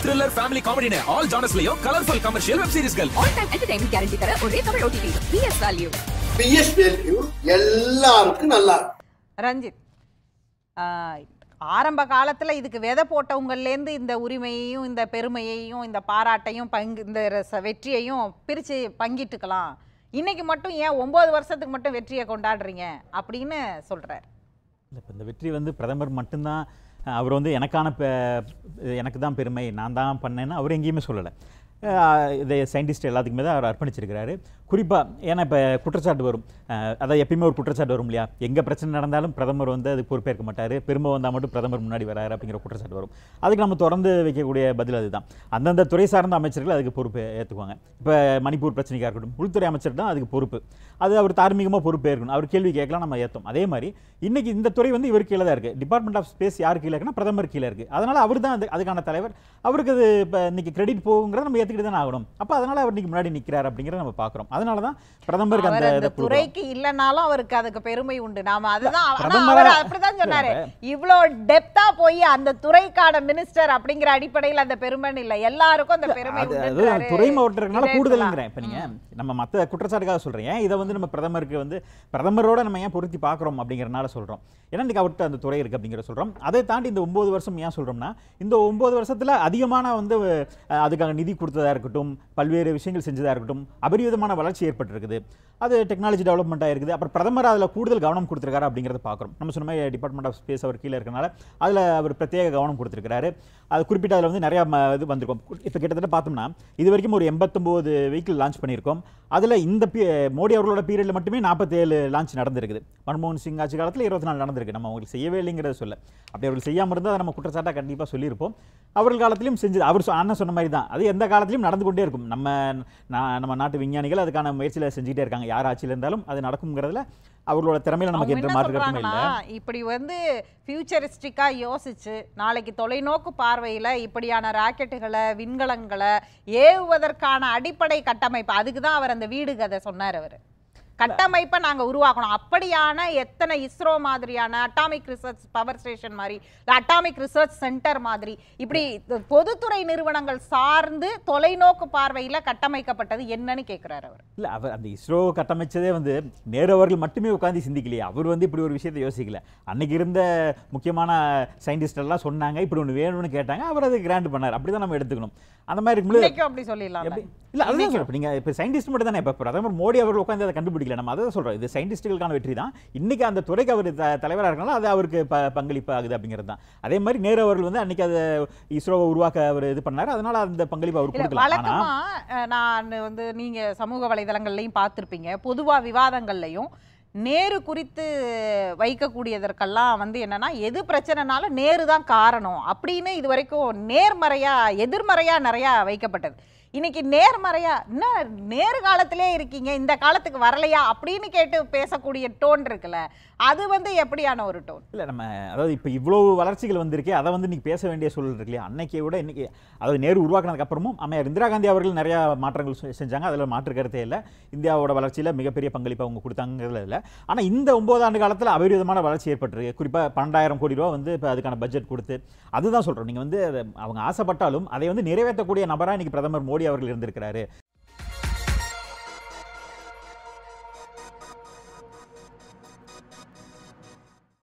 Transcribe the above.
Thriller family காமெடினு all ஜானர்ஸ்லயும் colourful commercial web சீரிஸ்கள் ஆல் டைம் என்டர்டைன்மெண்ட் கேரண்டி தர ஒரே Tamil OTT BS value BS value எல்லாருக்கும் நல்லா இருக்கும் ரஞ்சித் ஆஹ், ஆரம்ப காலத்தில் இதுக்கு விதை போட்டவங்கலேருந்து இந்த உரிமையையும் இந்த பெருமையையும் இந்த பாராட்டையும் பங்கு இந்த ரச- வெற்றியையும் பிரித்து பங்கிட்டுக்கலாம் இன்னைக்கு மட்டும் ஏன் ஒம்பது வருஷத்துக்கு மட்டும் வெற்றியை கொண்டாடுறீங்க அப்படின்னு சொல்கிறார் இல்லை இப்போ இந்த வெற்றி வந்து பிரதமர் மட்டும்தான் அஹ், அவர் வந்து எனக்கான பெ- எனக்கு தான் பெருமை நான் தான் பண்ணேன்னு அவர் எங்கேயுமே சொல்லலை அஹ், இதை சயின்டிஸ்ட் எல்லாத்துக்குமே தான் அவர் அர்ப்பணிச்சிருக்கிறாரு குறிப்பாக ஏன்னா இப்போ குற்றச்சாட்டு வரும் அஹ், அதாவது எப்பயுமே ஒரு குற்றச்சாட்டு வரும் இல்லையா எங்கே பிரச்சனை நடந்தாலும் பிரதமர் வந்து அதுக்கு பொறுப்பேற்க மாட்டார் பெருமை வந்தால் மட்டும் பிரதமர் முன்னாடி வராரு அப்படிங்கிற குற்றச்சாட்டு வரும் அதுக்கு நம்ம தொடர்ந்து வைக்கக்கூடிய பதில் அதுதான் அந்தந்த துறை சார்ந்த அமைச்சர்கள் அதுக்கு பொறுப்பு ஏற்றுக்குவாங்க இப்போ மணிப்பூர் பிரச்சனைக்காக இருக்கட்டும் உள்துறை அமைச்சர் தான் அதுக்கு பொறுப்பு அது அவர் தார்மீகமாக பொறுப்பு ஏற்கணும் அவர் கேள்வி கேட்கலாம் நம்ம ஏற்றோம் அதே மாதிரி இன்னைக்கு இந்த துறை வந்து இவர் கீழே தான் இருக்குது டிபார்ட்மெண்ட் ஆஃப் ஸ்பேஸ் யார் கீழே இருக்குன்னா பிரதமர் கீழே இருக்குது அதனால் அவர் தான் அது அதுக்கான தலைவர் அவருக்கு அது இப்போ இன்னைக்கு கிரெடிட் போகுங்கிறத நம்ம ஏற்றுக்கிட்டு தான் ஆகணும் அப்போ அதனால் அவர் இன்னைக்கு முன்னாடி நிற்கிறார் அப்படிங்கிறத நம்ம பார்க்குறோம் அதனால தான் பிரதமருக்கு அவர் அந்த அந்த இதை கொடுக்குறோம். துறைக்கு இல்லைனாலும் அவருக்கு அதுக்கு பெருமை உண்டு நாம அதுதான் ஆனா பிரதமரா- அவர் அப்படிதான் சொன்னாரு இவ்ளோ டெப்தா போய் அந்த துறைக்கான மினிஸ்டர் அப்படிங்கிற அடிப்படையில் அந்த பெருமைன்னு இல்ல எல்லாருக்கும் அந்த பெருமை அது அது உண்டுன்றாரு. துறை மாவட்டம் இருக்கனால இதே கூடுதல்ங்கிறேன் இப்போ நீங்க நம்ம மற்ற குற்றச்சாட்டுக்காக சொல்றேன் ஏன் இதை வந்து நம்ம பிரதமருக்கு வந்து பிரதமரோட நம்ம ஏன் பொருத்தி பார்க்குறோம் அப்படிங்கறனால சொல்றோம் ஏன்னா இன்னைக்கு அவர்கிட்ட அந்த துறை இருக்கு அப்படிங்கிற சொல்றோம் அதை தாண்டி இந்த ஒன்பது வருஷம் ஏன் சொல்றோம்னா இந்த ஒன்பது வருஷத்துல அதிகமான வந்து அஹ், அதுக்காக நிதி கொடுத்ததா இருக்கட்டும் பல்வேறு விஷயங்கள் செஞ்சதா இருக்கட்டும் அபரிவிதமான வளர்ச்சி ஏற்பட்டிருக்குது அது டெக்னாலஜி டெவலப்மெண்ட் ஆயிருக்குது அப்புறம் பிரதமர் அதில் கூடுதல் கவனம் கொடுத்துருக்காரு அப்படிங்கிறத பார்க்குறோம் நம்ம சொன்ன மாதிரி டிபார்ட்மெண்ட் ஆஃப் ஸ்பேஸ் அவர் கீழே இருக்கனால அதில் அவர் பிரத்யேக கவனம் கொடுத்துருக்காரு அது குறிப்பிட்ட அதில் வந்து நிறையா ம- இது வந்திருக்கும் இப்போ கிட்டத்தட்ட பார்த்தோம்னா இது வரைக்கும் ஒரு எண்பத்தொம்போது வெஹிக்கிள் லான்ச் பண்ணியிருக்கோம் அதில் இந்த பி மோடி அவர்களோட பீரியடில் மட்டுமே நாற்பத்தேழு லான்ச் நடந்திருக்குது மன்மோகன் சிங் ஆட்சி காலத்தில் இருபத்தி நாலு நடந்திருக்கு நம்ம அவங்களுக்கு செய்யவே இல்லைங்கிறத சொல்ல அப்படி அவர்கள் செய்யாமல் இருந்தால் அதை நம்ம குற்றச்சாட்டாக கண்டிப்பாக சொல்லியிருப்போம் அவர்கள் காலத்திலும் செஞ்சது அவர் சொ- அண்ணன் சொன்ன மாதிரி தான் அது எந்த காலத்திலும் நடந்து கொண்டே இருக்கும் நம்ம நா- நம்ம நாட்டு விஞ்ஞானிகள் அதுக்கான முயற்சியில் செஞ்சுட்டே இருக்காங்க யார் ஆட்சியில் இருந்தாலும் அது நடக்குங்கிறதுல அவர்களோட திறமையில நமக்கு அவங்க எந்த என்ன மாற்று கருத்துமே இல்லை சொல்றாங்கன்னா இப்படி வந்து ஃபியூச்சரிஸ்டிக்கா யோசிச்சு நாளைக்கு தொலைநோக்கு பார்வையில இப்படியான ராக்கெட்டுகளை விண்கலங்களை ஏவுவதற்கான அடிப்படை கட்டமைப்பு அதுக்கு தான் அவர் அந்த வீடு கதை சொன்னார் அவர் கட்டமைப்பை நாங்க உருவாக்கணும் அப்படியான எத்தனை இஸ்ரோ மாதிரியான அட்டாமிக் ரிசர்ச் பவர் ஸ்டேஷன் மாதிரி அட்டாமிக் ரிசர்ச் சென்டர் மாதிரி இப்படி பொதுத்துறை நிறுவனங்கள் சார்ந்து தொலைநோக்கு பார்வையில கட்டமைக்கப்பட்டது என்னன்னு கேட்கிறாரு அவர் இல்ல அவர் அந்த இஸ்ரோ கட்டமைச்சதே வந்து நேரு அவர்கள் மட்டுமே உட்கார்ந்து சிந்திக்கலையே அவர் வந்து இப்படி ஒரு விஷயத்தை யோசிக்கல அன்னைக்கு இருந்த முக்கியமான சயின்டிஸ்ட் எல்லாம் சொன்னாங்க இப்படி ஒன்று வேணும்னு கேட்டாங்க அவர் அதை கிராண்ட் பண்ணார் அப்படிதான் நம்ம எடுத்துக்கணும் அந்த மாதிரி இருக்கும்போது இன்னைக்கும் அப்படி சொல்லிடலாம் எப்படி இல்ல அதுதான் சொல்றேன் இப்ப நீங்க இப்ப சயின்டிஸ்ட் மட்டும் தானே இப்ப பிரதமர் மோடி அவர்கள் உட்கார்ந்து அதை கண்டுபிடிக்கல நம்ம அதை சொல்றோம் இது சயின்டிஸ்டுகளுக்கான வெற்றி தான் இன்னைக்கு அந்த துறைக்கு அவர் த- தலைவரா இருக்கனால அது அவருக்கு ப பங்களிப்பு ஆகுது அப்படிங்கிறது தான் அதே மாதிரி நேரு அவர்கள் வந்து அன்னைக்கு அதை இஸ்ரோவை உருவாக்க அவர் இது பண்ணாரு அதனால அந்த பங்களிப்பு அவர் இல்ல கொடுக்கலாம் ஆனா வழக்கமா அஹ், நான் வந்து நீங்க சமூக வலைதளங்கள்லையும் பார்த்திருப்பீங்க பொதுவா விவாதங்கள்லையும் நேரு குறித்து வைக்கக்கூடியதற்கெல்லாம் வந்து என்னன்னா எது பிரச்சனைனாலும் நேரு தான் காரணம் அப்படின்னு இது வரைக்கும் நேர்மறையா எதிர்மறையா நிறையா வைக்கப்பட்டது இன்னைக்கு நேர்மறையா என்ன நேரு காலத்திலே இருக்கீங்க இந்த காலத்துக்கு வரலையா அப்படின்னு கேட்டு பேசக்கூடிய டோன் இருக்குல்ல அது வந்து எப்படியான ஒரு டோன் இல்ல நம்ம அதாவது இப்போ இவ்வளவு வளர்ச்சிகள் வந்திருக்கே அதை வந்து இன்னைக்கு பேச வேண்டிய சூழல் இருக்கு இல்லையா அன்னைக்கை விட இன்னைக்கு அதாவது நேரு உருவாக்குனதுக்கு அப்புறமும் அம்மையார் இந்திரா காந்தி அவர்கள் நிறைய மாற்றங்கள் செ- செஞ்சாங்க அதில் மாற்று கருத்தே இல்லை இந்தியாவோட வளர்ச்சியில மிகப்பெரிய பங்களிப்பு அவங்க கொடுத்தாங்கிறதுல இல்லை ஆனா இந்த ஒன்பது ஆண்டு காலத்துல அபரிவிதமான வளர்ச்சி ஏற்பட்டிருக்கு குறிப்பா பன்னெண்டாயிரம் கோடி ரூபா வந்து இப்போ அதுக்கான பட்ஜெட் கொடுத்து அதுதான் சொல்றோம் நீங்க வந்து அதை அவங்க ஆசைப்பட்டாலும் அதை வந்து நிறைவேற்றக்கூடிய நபரா இன்னைக்கு பிரதமர் மோடி அவர்கள் இருந்திருக்கிறாரு